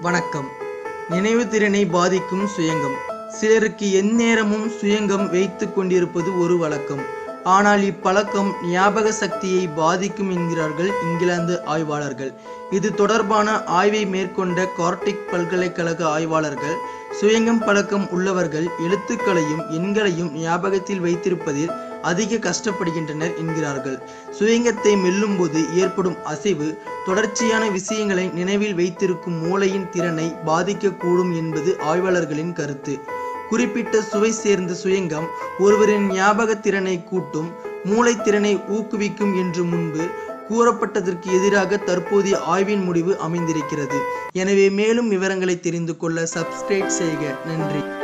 வணக்கம் நினைவு திறனை பாதிக்கும் சுயங்கம் சிலருக்கு எந்நேரமும் சுயங்கம் வைத்து கொண்டிருப்பது ஒரு வழக்கம் ஆனால் இப்பழக்கம் ஞாபக சக்தியை பாதிக்கும் என்கிறார்கள் இங்கிலாந்து ஆய்வாளர்கள் இது தொடர்பான ஆய்வை மேற்கொண்ட கார்டிக் பல்கலைக்கழக ஆய்வாளர்கள் சுயங்கம் பழக்கம் உள்ளவர்கள் எழுத்துக்களையும் எண்களையும் ஞாபகத்தில் வைத்திருப்பதில் அதிக கஷ்டப்படுகின்றனர் என்கிறார்கள் சுயங்கத்தை மெல்லும்போது ஏற்படும் அசைவு தொடர்ச்சியான விஷயங்களை நினைவில் வைத்திருக்கும் மூளையின் திறனை பாதிக்கக்கூடும் என்பது ஆய்வாளர்களின் கருத்து குறிப்பிட்ட சுவை சேர்ந்த சுயங்கம் ஒருவரின் ஞாபக திறனை கூட்டும் மூளைத்திறனை ஊக்குவிக்கும் என்று முன்பு கூறப்பட்டதற்கு எதிராக தற்போதைய ஆய்வின் முடிவு அமைந்திருக்கிறது எனவே மேலும் விவரங்களை தெரிந்து கொள்ள சப்ஸ்கிரைப் செய்க நன்றி